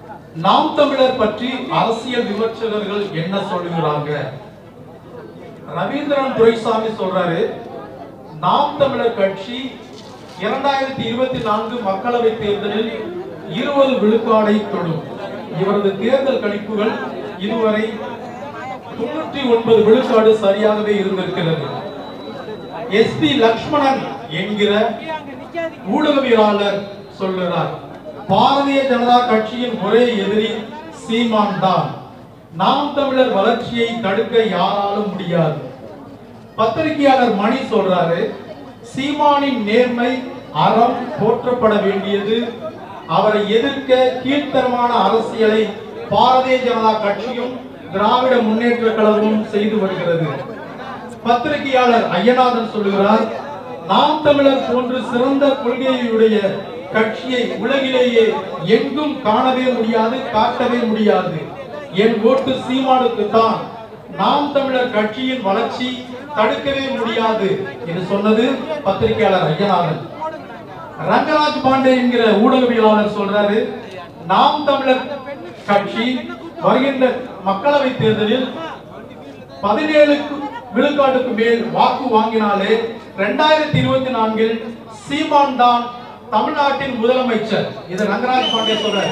நாம் தமிழர் பற்றி அரசியல் விமர்சகர்கள் என்ன சொல்லுகிறாங்க ரவீந்திரன் துரைசாமி சொல்றாரு நாம் தமிழர் கட்சி இரண்டாயிரத்தி இருபத்தி நான்கு மக்களவை தேர்தலில் இருபது விழுக்காடை தொடும் இவரது தேர்தல் கணிப்புகள் இதுவரை தொண்ணூற்றி ஒன்பது விழுக்காடு சரியாகவே இருந்திருக்கிறது எஸ் பி லக்ஷ்மணன் என்கிற ஊடகவியலாளர் சொல்லுகிறார் பாரதிய ஜனதா கட்சியின் ஒரே எதிரி சீமான் தான் நாம் தமிழர் வளர்ச்சியை தடுக்க யாராலும் முடியாது பத்திரிகையாளர் மணி சொல்றாரு சீமானின் நேர்மை அறம் போற்றப்பட வேண்டியது அவரை எதிர்க்க கீழ்த்தரமான அரசியலை பாரதிய ஜனதா கட்சியும் திராவிட முன்னேற்ற கழகமும் செய்து வருகிறது பத்திரிகையாளர் ஐயநாதன் சொல்லுகிறார் நாம் தமிழர் போன்று சிறந்த கொள்கையுடைய கட்சியை உலகிலேயே எங்கும் காணவே முடியாது காட்டவே முடியாது என் ஓட்டு சீமானுக்கு தான் நாம் தமிழர் கட்சியின் வளர்ச்சி தடுக்கவே முடியாது என்று சொன்னது பத்திரிகையாளர் ஐயநாதன் ரங்கராஜ் பாண்டே என்கிற ஊடகவியலாளர் சொல்றாரு நாம் தமிழர் கட்சி வருகின்ற மக்களவை தேர்தலில் பதினேழு விழுக்காட்டுக்கு மேல் வாக்கு வாங்கினாலே இரண்டாயிரத்தி இருபத்தி நான்கில் சீமான் தான் தமிழ்நாட்டின் முதலமைச்சர் இதை ரங்கராஜ் பாண்டே சொல்றாரு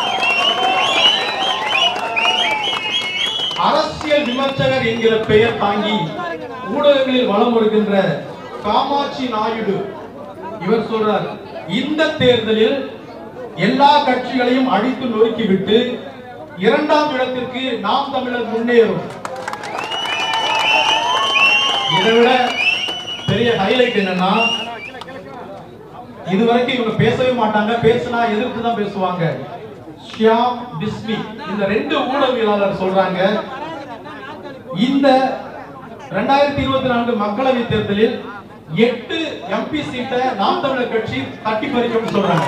அரசியல் விமர்சகர் என்கிற பெயர் தாங்கி ஊடகங்களில் வலம் வருகின்ற காமாட்சி நாயுடு இவர் சொல்றார் இந்த தேர்தலில் எல்லா கட்சிகளையும் அழித்து நொறுக்கிவிட்டு இரண்டாம் இடத்திற்கு நாம் தமிழர் முன்னேறும் இதை விட பெரிய ஹைலைட் என்னன்னா இதுவரைக்கும் இவங்க பேசவே மாட்டாங்க பேசினா எதிர்த்து தான் பேசுவாங்க ஷியாம் பிஸ்மி இந்த ரெண்டு ஊடகவியலாளர் சொல்றாங்க இந்த ரெண்டாயிரத்தி இருபத்தி நான்கு மக்களவை தேர்தலில் எட்டு எம்பி சீட்டை நாம் தமிழர் கட்சி தட்டி பறிக்கும் சொல்றாங்க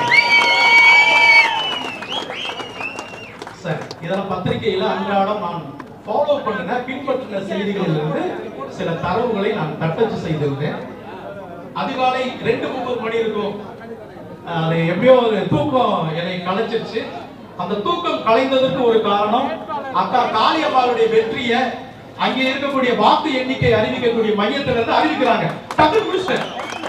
சரி இதெல்லாம் பத்திரிகையில அன்றாடம் நான் ஃபாலோ பண்ணுங்க பின்பற்றின செய்திகளில் இருந்து சில தரவுகளை நான் தட்டச்சு செய்திருந்தேன் அதிகாலை ரெண்டு முப்பது மணி இருக்கும் அது எப்படியோ ஒரு தூக்கம் என்னை கலைச்சிருச்சு அந்த தூக்கம் கலைந்ததுக்கு ஒரு காரணம் அக்கா காளியம்மாளுடைய வெற்றியை அங்கே இருக்கக்கூடிய வாக்கு எண்ணிக்கை அறிவிக்கக்கூடிய மையத்துல இருந்து அறிவிக்கிறாங்க டக்கு முடிச்சிட்டேன்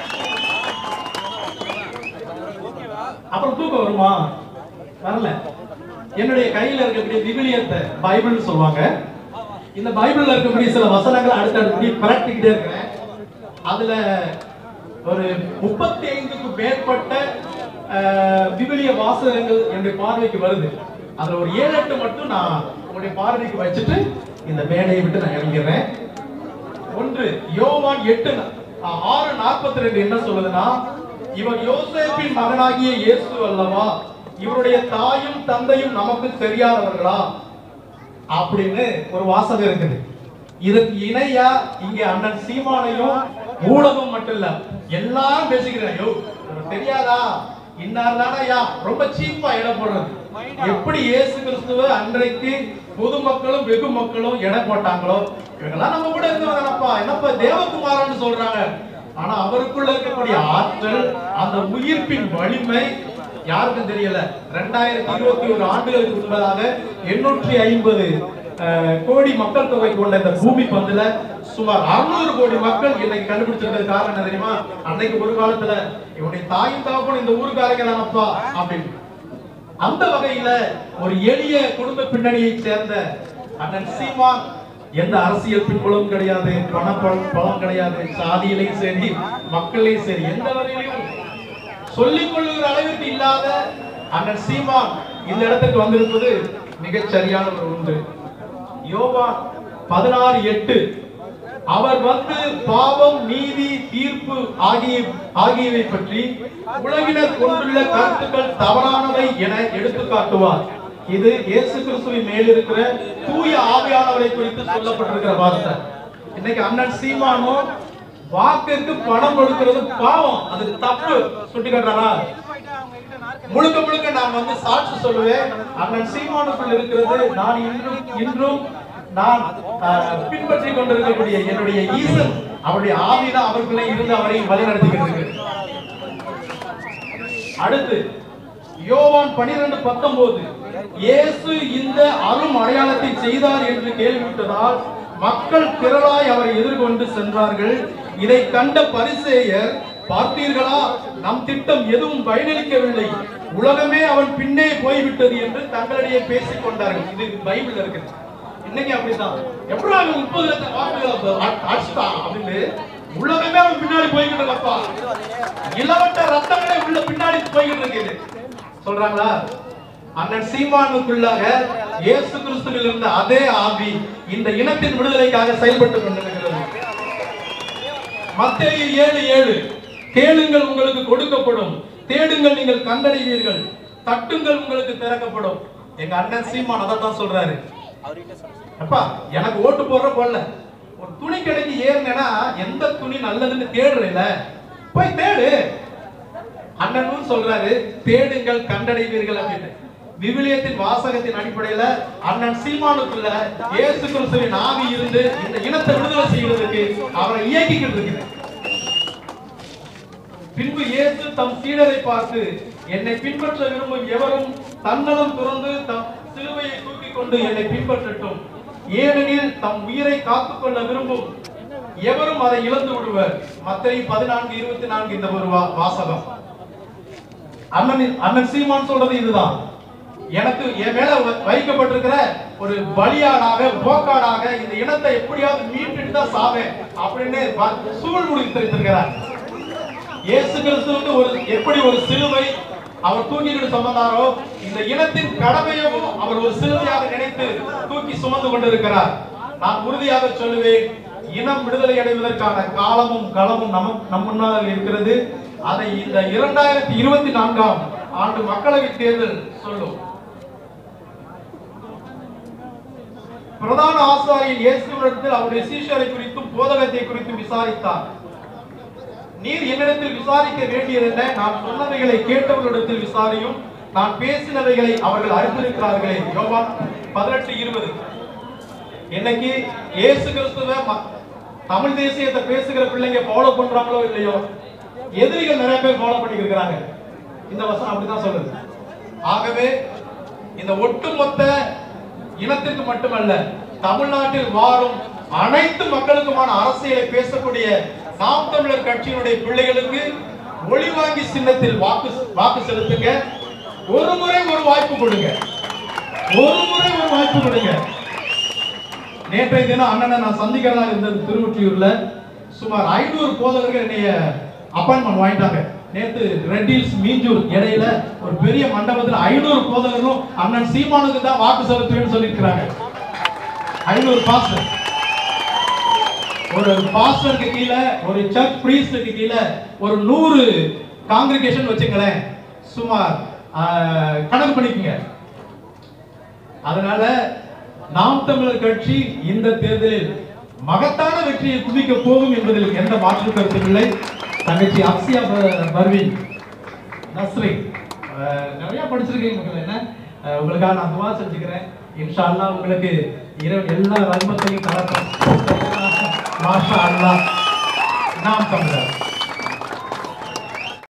அப்புறம் தூக்கம் வருமா வரல என்னுடைய கையில இருக்கக்கூடிய விவிலியத்தை பைபிள்னு சொல்லுவாங்க இந்த பைபிள்ல இருக்கக்கூடிய சில வசனங்களை அடுத்தடுத்து பிரட்டிக்கிட்டே இருக்கிறேன் அதுல ஒரு முப்பத்தி ஐந்துக்கு மேற்பட்ட அஹ், விவிலிய வாசகங்கள் என்னுடைய பார்வைக்கு வருது அதுல ஒரு ஏழு எட்டு மட்டும் நான் உங்களுடைய பார்வைக்கு வச்சுட்டு இந்த மேடையை விட்டு நான் இறங்கிறேன் ஒன்று யோவான் எட்டு அஹ், ஆறு நாற்பத்தி ரெண்டு என்ன சொல்லுதுன்னா இவர் யோசேப்பின் மகனாகிய இயேசு அல்லவா இவருடைய தாயும் தந்தையும் நமக்கு தெரியாதவர்களா அப்படின்னு ஒரு வாசகம் இருக்குது இதுக்கு இணையா இங்க அண்ணன் சீமானையும் ஊடகம் மட்டும் இல்ல எல்லாரும் பேசிக்கிறாங்க யோ உனக்கு தெரியாதா இன்னார் தானயா ரொம்ப சீப்பா இடம் போடுறது எப்படி இயேசு கிறிஸ்துவ அன்றைக்கு பொதுமக்களும் வெகு மக்களும் எடை போட்டாங்களோ இவங்கெல்லாம் நம்ம கூட இருந்தவங்க என்னப்பா என்னப்பா தேவகுமாரன்னு சொல்றாங்க ஆனா அவருக்குள்ள இருக்கக்கூடிய ஆற்றல் அந்த உயிர்ப்பின் வலிமை யாருக்கும் தெரியல ரெண்டாயிரத்தி இருபத்தி ஒரு ஆண்டுகளுக்கு முன்பதாக எண்ணூற்றி ஐம்பது கோடி மக்கள் தொகை கொண்ட இந்த பூமி பந்துல சுமார் 600 கோடி மக்கள் இன்னைக்கு கண்டுபிடிச்சிருக்கிறது காரணம் என்ன தெரியுமா அன்னைக்கு ஒரு காலத்துல இவனுடைய தாயும் தகப்பனும் இந்த ஊருக்காரங்க தானப்பா அப்படின்னு அந்த வகையில ஒரு எளிய குடும்ப பின்னணியை சேர்ந்த அண்ணன் சீமான் எந்த அரசியல் பின்புலம் கிடையாது பணப்பலம் பலம் கிடையாது சாதியிலையும் சரி மக்களையும் சரி எந்த வகையிலும் சொல்லிக் கொள்ளுகிற அளவிற்கு இல்லாத அண்ணன் சீமான் இந்த இடத்துக்கு வந்திருப்பது மிகச் சரியான ஒரு ஒன்று யோவான் பதினாறு எட்டு அவர் வந்து பாவம் நீதி தீர்ப்பு ஆகிய ஆகியவை பற்றி உலகினர் கொண்டுள்ள கருத்துக்கள் தவறானவை என எடுத்து காட்டுவார் இது இயேசு கிறிஸ்துவின் மேல் இருக்கிற தூய ஆவியானவரை குறித்து சொல்லப்பட்டிருக்கிற வார்த்தை இன்னைக்கு அண்ணன் சீமானும் வாக்குக்கு பணம் கொடுக்கிறது பாவம் அது தப்பு சுட்டி காட்டுறாரா முழுக்க முழுக்க நான் வந்து சாட்சி சொல்லுவேன் அண்ணன் சீமானுக்குள் இருக்கிறது நான் இன்றும் இன்றும் நான் அஹ், பின்பற்றிக் கொண்டிருக்கக்கூடிய என்னுடைய ஈசன் அவருடைய ஆவிதான் அவருக்குள்ளே இருந்து அவரை வழிநடத்திக்கிறது அடுத்து யோவான் பனிரெண்டு பத்தொன்பது இயேசு இந்த அரும் அடையாளத்தை செய்தார் என்று கேள்விப்பட்டதால் மக்கள் திரளாய் அவரை எதிர்கொண்டு சென்றார்கள் இதை கண்ட பரிசேயர் பார்த்தீர்களா நம் திட்டம் எதுவும் பயனளிக்கவில்லை உலகமே அவன் பின்னே போய்விட்டது என்று தங்களிடையே பேசிக் கொண்டார்கள் இது பைபிள்ல இருக்குது இன்னைக்கு அப்படிதான் எப்படி அவன் முப்பது லட்சம் வாக்குகளை அ- அடிச்சிட்டான் அப்படின்னு உலகமே அவன் பின்னாடி போய்கிட்டு இருக்கப்பா இளவட்ட ரத்தங்களே உள்ள பின்னாடி போய்கிட்டு இருக்குது சொல்றாங்களா அண்ணன் சீமானுக்குள்ளாக இயேசு கிறிஸ்துவில் இருந்த அதே ஆவி இந்த இனத்தின் விடுதலைக்காக செயல்பட்டு கொண்டிருக்கிறது மத்தேயு ஏழு ஏழு கேளுங்கள் உங்களுக்கு கொடுக்கப்படும் தேடுங்கள் நீங்கள் கண்டடைவீர்கள் தட்டுங்கள் உங்களுக்கு திறக்கப்படும் எங்க அண்ணன் சீமான் அதை தான் சொல்றாரு அப்பா எனக்கு ஓட்டு போடுற போடல ஒரு துணி கடைக்கு ஏறினா எந்த துணி நல்லதுன்னு தேடுறேல போய் தேடு அண்ணனும் சொல்றாரு தேடுங்கள் கண்டடைவீர்கள் அப்படின்னு விவிலியத்தின் வாசகத்தின் அடிப்படையில அண்ணன் சீமானுக்குள்ள இயேசு கிறிஸ்துவின் ஆவி இருந்து இந்த இனத்தை விடுதலை செய்வதற்கு அவரை இயக்கிக்கிட்டு இருக்குது பின்பு இயேசு தம் சீடரை பார்த்து என்னை பின்பற்ற விரும்பும் எவரும் தன்னலம் துறந்து தம் சிலுவையை தூக்கிக் கொண்டு என்னை பின்பற்றட்டும் ஏனெனில் தம் உயிரை காத்துக்கொள்ள விரும்பும் எவரும் அதை இழந்து விடுவர் மத்தேயு பதினான்கு இருபத்தி நான்கு இந்த ஒரு வா- வாசகம் அண்ணன் அண்ணன் சீமான் சொல்றது இதுதான் எனக்கு என் மேல வ- வைக்கப்பட்டிருக்கிற ஒரு பலியாடாக போக்காடாக இந்த இனத்தை எப்படியாவது மீட்டுட்டு தான் சாவேன் அப்படின்னு வ- சூழ் முடித்திருக்கிறார் இயேசு கிறிஸ்துவுக்கு ஒரு எப்படி ஒரு சிலுவை அவர் தூக்கிக்கிட்டு சுமந்தாரோ இந்த இனத்தின் கடமையவும் அவர் ஒரு சிலுவையாக நினைத்து தூக்கி சுமந்து கொண்டிருக்கிறார் நான் உறுதியாக சொல்லுவேன் இனம் விடுதலை அடைவதற்கான காலமும் களமும் நம் நம் முன்னால் இருக்கிறது அதை இந்த இரண்டாயிரத்தி இருபத்தி நான்காம் ஆண்டு மக்களவை தேர்தல் சொல்லும் பிரதான ஆசாரியர் இயேசுவிடத்தில் அவருடைய சீஷரை குறித்தும் போதகத்தை குறித்தும் விசாரித்தார் நீர் என்னிடத்தில் விசாரிக்க வேண்டியதென்ன நான் சொன்னவைகளை கேட்டவர்களிடத்தில் விசாரியும் நான் பேசினவைகளை அவர்கள் அறிந்திருக்கிறார்களே யோவான் பதினெட்டு இருபது இன்னைக்கு இயேசு கிறிஸ்துவ ம- தமிழ் தேசியத்தை பேசுகிற பிள்ளைங்க ஃபாலோ பண்றாங்களோ இல்லையோ எதிரிகள் நிறைய பேர் ஃபாலோ பண்ணிட்டு இருக்காங்க இந்த வசனம் அப்படிதான் சொல்லுது ஆகவே இந்த ஒட்டுமொத்த இனத்திற்கு மட்டுமல்ல தமிழ்நாட்டில் வாழும் அனைத்து மக்களுக்குமான அரசியலை பேசக்கூடிய நாம் தமிழர் கட்சியினுடைய பிள்ளைகளுக்கு ஒளிவாங்கி சின்னத்தில் வாக்கு வாக்கு செலுத்துங்க ஒரு முறை ஒரு வாய்ப்பு கொடுங்க ஒரு முறை ஒரு வாய்ப்பு கொடுங்க நேற்றைய தினம் அண்ணனை நான் சந்திக்கிறதா இருந்தது திருவொற்றியூர்ல சுமார் ஐநூறு போதகர்கள் என்னைய அப்பாயின்மெண்ட் வாங்கிட்டாங்க நேத்து ரெட் ஹில்ஸ் மீஞ்சூர் இடையில ஒரு பெரிய மண்டபத்துல ஐநூறு போதகர்களும் அண்ணன் சீமானுக்கு தான் வாக்கு செலுத்துவேன்னு சொல்லியிருக்கிறாங்க ஐநூறு பாஸ்டர் ஒரு பாஸ்டருக்கு கீழே ஒரு சர்ச் பிரீஸ்டுக்கு கீழே ஒரு நூறு காங்கிரிகேஷன் வச்சுங்களேன் சுமார் ஆஹ், கணக்கு பண்ணிக்கங்க அதனால நாம் தமிழர் கட்சி இந்த தேர்தலில் மகத்தான வெற்றியை குவிக்க போகும் என்பதில் எந்த மாற்று கருத்தும் இல்லை தங்கச்சி அப்சியா ப- பர்வீன் நஸ்ரி அஹ், நிறைய படிச்சிருக்கீங்க மக்கள் என்ன அஹ், உங்களுக்காக நான் துவா செஞ்சுக்கிறேன் இன்ஷா அல்லாஹ் உங்களுக்கு இரவு எல்லா ரத்மத்தையும் கலக்கும் மாஷா அல்லாஹ் நாம் தமிழர்